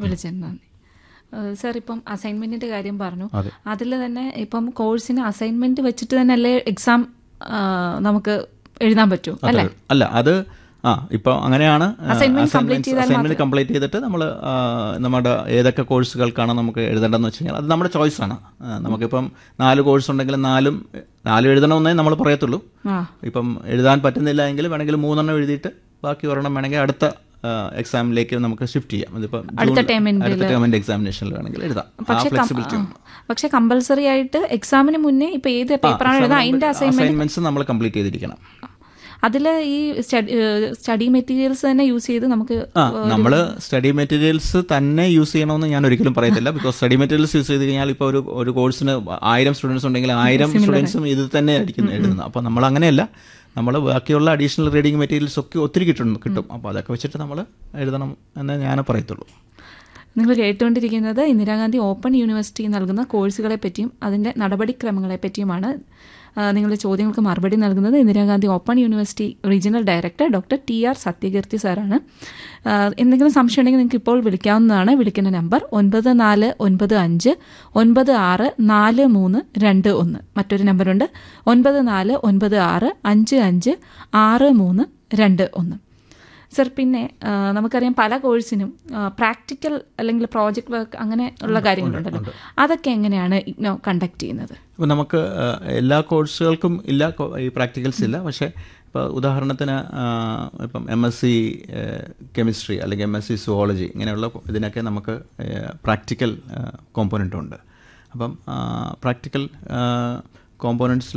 വിളിച്ചതിന് നന്ദി ഏഹ് സർ ഇപ്പം അസൈൻമെന്റിന്റെ കാര്യം പറഞ്ഞു അതെ. അതിൽ തന്നെ ഇപ്പം കോഴ്സിന് അസൈൻമെന്റ് വെച്ചിട്ട് തന്നെ അല്ലേ എക്സാം നമുക്ക് എഴുതാൻ പറ്റൂ അല്ലേ അല്ല അത് ആ ഇപ്പോൾ അങ്ങനെയാണ് Assignment complete ചെയ്താൽ അസൈൻമെന്റ് കംപ്ലീറ്റ് ചെയ്തിട്ട് നമ്മൾ നമ്മുടെ ഏതൊക്കെ കോഴ്സുകൾക്കാണ് നമുക്ക് എഴുതേണ്ടതെന്ന് വെച്ച് കഴിഞ്ഞാൽ അത് നമ്മുടെ ചോയ്സാണ് നമുക്കിപ്പം നാല് കോഴ്സ് ഉണ്ടെങ്കിൽ നാലും നാലും എഴുതണമെന്നേ നമ്മൾ പറയത്തുള്ളൂ ആ ഇപ്പം എഴുതാൻ പറ്റുന്നില്ല എങ്കിൽ വേണമെങ്കിൽ മൂന്നെണ്ണം എഴുതിയിട്ട് ബാക്കി ഒരെണ്ണം വേണമെങ്കിൽ അടുത്ത എക്സാമിലേക്ക് നമുക്ക് ഷിഫ്റ്റ് ചെയ്യാം ഇതിപ്പം അടുത്ത ജൂൺ- ടേമിന്റെ അടുത്ത ടേമിന്റെ എക്സാമിനേഷനിൽ വേണമെങ്കിൽ എഴുതാം ആ പക്ഷെ ഫ്ലെക്സിബിലിറ്റി ഉണ്ട് പക്ഷെ കമ്പൽസറി ആയിട്ട് എക്സാമിന് മുന്നേ ഇപ്പൊ ഏത് പേപ്പറാണ് എഴുതാൻ അതിന്റെ അസൈൻമെന്റ് അസൈൻമെന്റ്സ് നമ്മൾ കംപ്ലീറ്റ് ചെയ്തിരിക്കണം അതിൽ ഈ സ്റ്റഡി മെറ്റീരിയൽസ് തന്നെ യൂസ് ചെയ്ത് നമുക്ക് ആ നമ്മൾ സ്റ്റഡി മെറ്റീരിയൽസ് തന്നെ യൂസ് ചെയ്യണമെന്ന് ഞാൻ ഒരിക്കലും പറയത്തില്ല ബിക്കോസ് സ്റ്റഡി മെറ്റീരിയൽസ് യൂസ് ചെയ്ത് കഴിഞ്ഞാൽ ഇപ്പോൾ ഒരു ഒരു കോഴ്സിന് ആയിരം സ്റ്റുഡൻസ് ഉണ്ടെങ്കിൽ ആയിരം സ്റ്റുഡൻസും ഇത് തന്നെ ആയിരിക്കും എഴുതുന്നത് അപ്പോൾ നമ്മൾ അങ്ങനെയല്ല നമ്മൾ ബാക്കിയുള്ള അഡീഷണൽ റീഡിംഗ് മെറ്റീരിയൽസ് ഒക്കെ ഒത്തിരി കിട്ടും കിട്ടും അപ്പോൾ അതൊക്കെ വെച്ചിട്ട് നമ്മൾ എഴുതണം എന്നേ ഞാൻ പറയത്തുള്ളൂ നിങ്ങൾ കേട്ടുകൊണ്ടിരിക്കുന്നത് ഇന്ദിരാഗാന്ധി ഓപ്പൺ യൂണിവേഴ്സിറ്റി നൽകുന്ന കോഴ്സുകളെ പറ്റിയും അതിൻ്റെ നടപടിക്രമങ്ങളെ പറ്റിയുമാണ് ആ, നിങ്ങളുടെ ചോദ്യങ്ങൾക്ക് മറുപടി നൽകുന്നത് Indira Gandhi open university regional director doctor T R Sathyakeerthi സാറാണ് ആ, എന്തെങ്കിലും സംശയം ഉണ്ടെങ്കിൽ നിങ്ങൾക്ക് ഇപ്പോൾ വിളിക്കാവുന്നതാണ് വിളിക്കുന്ന നമ്പർ ഒൻപത് നാല് ഒൻപത് അഞ്ച് ഒൻപത് ആറ് നാല് മൂന്ന് രണ്ട് ഒന്ന് മറ്റൊരു നമ്പറുണ്ട് ഒൻപത് നാല് ഒൻപത് ആറ് അഞ്ച് അഞ്ച് ആറ് മൂന്ന് രണ്ട് ഒന്ന് സർ പിന്നെ ആ, നമുക്കറിയാം പല കോഴ്സിനും പ്രാക്ടിക്കൽ അല്ലെങ്കിൽ പ്രോജക്റ്റ് വർക്ക് അങ്ങനെ ഉള്ള കാര്യങ്ങളുണ്ടല്ലോ അതൊക്കെ എങ്ങനെയാണ് ഇഗ്നോ കണ്ടക്ട് ചെയ്യുന്നത് അപ്പോൾ നമുക്ക് ആ, എല്ലാ കോഴ്സുകൾക്കും ഇല്ല കോ- ഈ പ്രാക്ടിക്കൽസ് ഇല്ല പക്ഷേ ഇപ്പോൾ ഉദാഹരണത്തിന് ആ, ഇപ്പം എം എസ് സി കെമിസ്ട്രി അല്ലെങ്കിൽ എം എസ് സി സുവോളജി ഇങ്ങനെയുള്ള കൊ- ഇതിനൊക്കെ നമുക്ക് പ്രാക്ടിക്കൽ കോമ്പോണൻ്റ് ഉണ്ട് അപ്പം പ്രാക്ടിക്കൽ കോമ്പോണൻസിൽ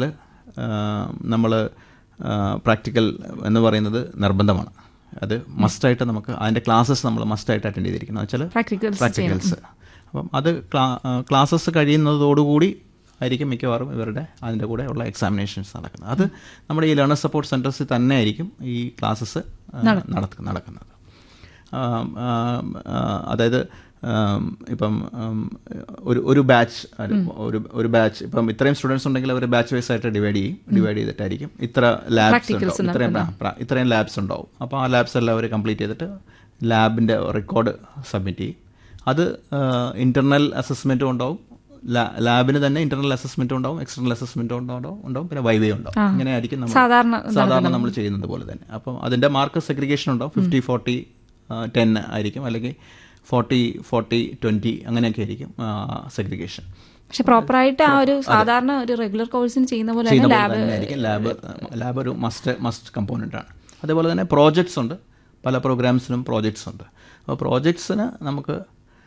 നമ്മൾ പ്രാക്ടിക്കൽ എന്ന് പറയുന്നത് നിർബന്ധമാണ് അത് മസ്റ്റായിട്ട് നമുക്ക് അതിൻ്റെ ക്ലാസ്സസ് നമ്മൾ മസ്റ്റായിട്ട് അറ്റൻഡ് ചെയ്തിരിക്കണം എന്ന് വെച്ചാൽ പ്രാക്ടിക്കൽസ് പ്രാക്ടിക്കൽസ് അപ്പം അത് ക്ലാസ്സസ് കഴിയുന്നതോടുകൂടി ആയിരിക്കും മിക്കവാറും ഇവരുടെ അതിൻ്റെ കൂടെ ഉള്ള എക്സാമിനേഷൻസ് നടക്കുന്നത് അത് നമ്മുടെ ഈ ലേണർ സപ്പോർട്ട് സെൻറ്റേഴ്സിൽ തന്നെ ആയിരിക്കും ഈ ക്ലാസ്സസ് നടക്കുന്നത് ആം, ആം, ആ, അതായത് ആം, ഇപ്പം ആം, ഒരു ഒരു ബാച്ച് ഒരു ഒരു ബാച്ച് ഇപ്പം ഇത്രയും സ്റ്റുഡൻസ് ഉണ്ടെങ്കിൽ അവർ ബാച്ച് വൈസ് ആയിട്ട് ഡിവൈഡ് ചെയ്യും ഡിവൈഡ് ചെയ്തിട്ടായിരിക്കും ഇത്ര ലാബ്സ് ഉണ്ടാവും ഇത്രയും ആ, പ്ര- ഇത്രയും ലാബ്സ് ഉണ്ടാവും അപ്പോൾ ആ ലാബ്സ് എല്ലാം അവർ കംപ്ലീറ്റ് ചെയ്തിട്ട് ലാബിൻ്റെ റെക്കോർഡ് സബ്മിറ്റ് ചെയ്യും അത് ഇന്റർണൽ അസസ്മെൻറ്റും ഉണ്ടാവും ലാ- ലാബിന് തന്നെ ഇന്റർണൽ അസസ്മെൻറ്റും ഉണ്ടാവും എക്സ്റ്റർണൽ അസസ്മെൻറ്റും ഉണ്ടാവും ഉണ്ടാവും പിന്നെ വൈവേ ഉണ്ടാവും ഇങ്ങനെയായിരിക്കും നമ്മൾ സാധാരണ സാധാരണ നമ്മൾ ചെയ്യുന്നത് പോലെ തന്നെ അപ്പം അതിൻ്റെ മാർക്ക് സെഗ്രിഗേഷൻ ഉണ്ടാവും ഫിഫ്റ്റി ഫോർട്ടി ടെൻ ആയിരിക്കും അല്ലെങ്കിൽ ഫോർട്ടി ഫോർട്ടി ട്വൻറ്റി അങ്ങനെയൊക്കെ ആയിരിക്കും സെഗ്രിഗേഷൻ പക്ഷെ പ്രോപ്പറായിട്ട് ആ ഒരു സാധാരണ ഒരു റെഗുലർ കോഴ്സിന് ചെയ്യുന്ന പോലെ തന്നെ ചെയ്യുന്ന പോലെ ലാബ് തന്നെ ആയിരിക്കും ലാബ് ലാബ് ഒരു മസ്റ്റ് മസ്റ്റ് കമ്പോണൻ്റ് ആണ് അതേപോലെ തന്നെ പ്രോജക്ട്സ് ഉണ്ട് പല പ്രോഗ്രാംസിനും പ്രോജക്ട്സ് ഉണ്ട് അപ്പോൾ പ്രോജക്ട്സിന് നമുക്ക്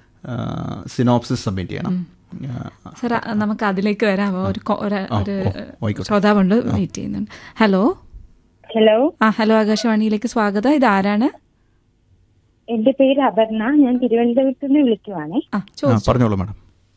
സിനോപ്സിസ് സബ്മിറ്റ് ചെയ്യണം ആ, സർ നമുക്ക് അതിലേക്ക് വരാമോ ഒരു കൊ- ഒരു ഒരു ഓ, ആയിക്കോട്ടെ. ശ്രോതാവുണ്ട് വെയിറ്റ് ചെയ്യുന്നുണ്ട് ഹലോ ഹലോ ആ ഹലോ ആകാശവാണിയിലേക്ക് സ്വാഗതം ഇത് ആരാണ് എന്റെ പേര് അപർണ ഞാൻ തിരുവനന്തപുരത്ത് നിന്ന് വിളിക്കുവാണേ ആ ആ, ചോദിച്ചു പറഞ്ഞോളൂ മാഡം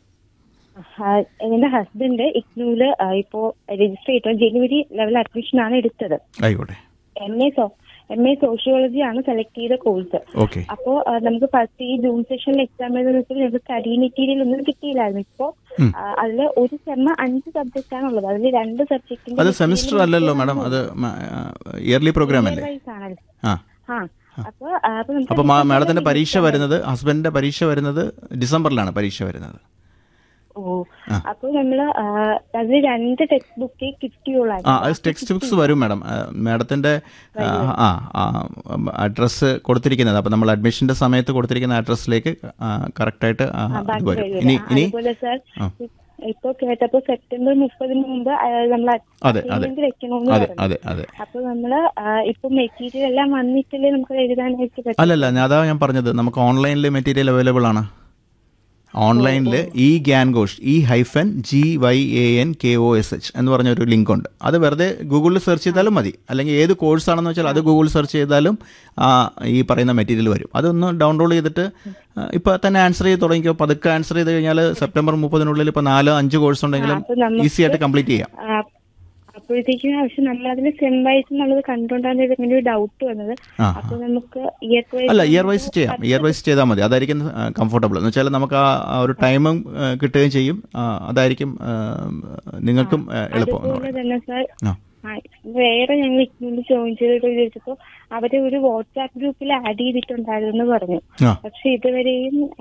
ആ, എന്റെ ഹസ്ബൻഡ് ഇഗ്നൂല് ആ, ഇപ്പോ രജിസ്റ്റർ ചെയ്തിട്ട് ജനുവരി ലെവൽ അഡ്മിഷൻ ആണ് എടുത്തത് ആയിക്കോട്ടെ M A so M A sociology ആണ് സെലക്ട് ചെയ്ത കോഴ്സ് ഓക്കെ അപ്പോ ആ, നമുക്ക് ഫസ്റ്റ് ഈ ജൂൺ സെഷനിൽ എക്സാം എഴുതുന്ന ഞങ്ങൾക്ക് സ്റ്റഡി മെറ്റീരിയൽ ഒന്നും കിട്ടിയില്ലായിരുന്നു ഇപ്പോ ആ, അതില് ഒരു സെമ്മ അഞ്ച് സബ്ജക്റ്റ് ആണുള്ളത് അതിൽ രണ്ട് സബ്ജക്റ്റിന്റെ അത് സെമിസ്റ്റർ അല്ലല്ലോ മാഡം അത് ഇയർലി പ്രോഗ്രാം അല്ലേ വൈസ് ആണല്ലോ ആ ആ അപ്പൊ ആ, അപ്പൊ നമുക്ക് അപ്പോൾ മാഡത്തിൻ്റെ പരീക്ഷ വരുന്നത് ഹസ്ബൻഡിൻ്റെ പരീക്ഷ വരുന്നത് ഡിസംബറിലാണ് പരീക്ഷ വരുന്നത് ഓ അപ്പൊ നമ്മള് ആ, അതില് രണ്ട് ടെക്സ്റ്റ് ബുക്കേ ആ കിട്ടിയുള്ളായിരുന്നു അത് ടെക്സ്റ്റ് ബുക്സ് വരും മാഡം മാഡത്തിൻ്റെ ആ അഡ്രസ്സ് കൊടുത്തിരിക്കുന്നത് അപ്പോൾ നമ്മൾ അഡ്മിഷൻ്റെ സമയത്ത് കൊടുത്തിരിക്കുന്ന അഡ്രസ്സിലേക്ക് കറക്റ്റായിട്ട് ഇത് വരും ഇനി ഇനി അതുപോലെ സാർ ആ. ഇപ്പൊ കേട്ടപ്പോ സെപ്റ്റംബർ മുപ്പതിന് മുമ്പ് നമ്മൾ അതെ അതെ വെക്കണമെന്ന് അതെ പറഞ്ഞു അതെ അതെ അപ്പൊ നമ്മള് ആ, ഇപ്പൊ മെറ്റീരിയൽ എല്ലാം വന്നിട്ടില്ലേ നമുക്ക് എഴുതാനായിട്ട് പറ്റും അല്ലല്ല ഞാൻ അതാ ഞാൻ പറഞ്ഞത് നമുക്ക് ഓൺലൈനിൽ മെറ്റീരിയൽ അവൈലബിൾ ആണ് ഓൺലൈനിൽ E Gyan Kosh E hyphen G Y A N K O S H എന്ന് പറഞ്ഞ ഒരു ലിങ്ക് ഉണ്ട് അത് വെറുതെ ഗൂഗിളിൽ സെർച്ച് ചെയ്താലും മതി അല്ലെങ്കിൽ ഏത് കോഴ്സ് ആണെന്ന് വെച്ചാൽ അത് ഗൂഗിൾ സെർച്ച് ചെയ്താലും ആ, ഈ പറയുന്ന മെറ്റീരിയൽ വരും അതൊന്ന് ഡൗൺലോഡ് ചെയ്തിട്ട് ഇപ്പോൾ തന്നെ ആൻസർ ചെയ്ത് തുടങ്ങിക്കോ പതുക്കെ ആൻസർ ചെയ്ത് കഴിഞ്ഞാൽ സെപ്റ്റംബർ മുപ്പതിനുള്ളിൽ ഇപ്പോൾ നാല് അഞ്ച് കോഴ്സ് ഉണ്ടെങ്കിലും അപ്പൊ നമുക്ക് ഈസി ആയിട്ട് കംപ്ലീറ്റ് ചെയ്യാം ആ, അപ്പോഴത്തേക്കും ആവശ്യം നമ്മൾ അതിന് സെം വൈസ് എന്നുള്ളത് കണ്ടുകൊണ്ടാണ് ഇങ്ങനെ ഒരു ഡൗട്ട് വന്നത് ആ, അപ്പൊ നമുക്ക് ഇയർ വൈസ് അല്ല ഇയർ വൈസ് ചെയ്യാം ഇയർ വൈസ് ചെയ്താൽ മതി അതായിരിക്കും കംഫർട്ടബിൾ എന്ന് വെച്ചാൽ നമുക്ക് ആ ആ ഒരു ടൈമും ആ, കിട്ടുകയും ചെയ്യും ആ, അതായിരിക്കും ആ, നിങ്ങൾക്കും ആ, എളുപ്പം എന്ന് അതുപോലെ പറയുന്നത് തന്നെ സാർ ആ ആ, വേറെ ഞങ്ങൾ ഇഗ്നോയിൽ ജോയിൻ ചെയ്തിട്ട് വിചാരിച്ചപ്പോ അവരെ ഒരു വാട്സാപ്പ് ഗ്രൂപ്പിൽ ആഡ് ചെയ്തിട്ടുണ്ടായിരുന്നു പറഞ്ഞു ആ പക്ഷെ ഇതുവരെയും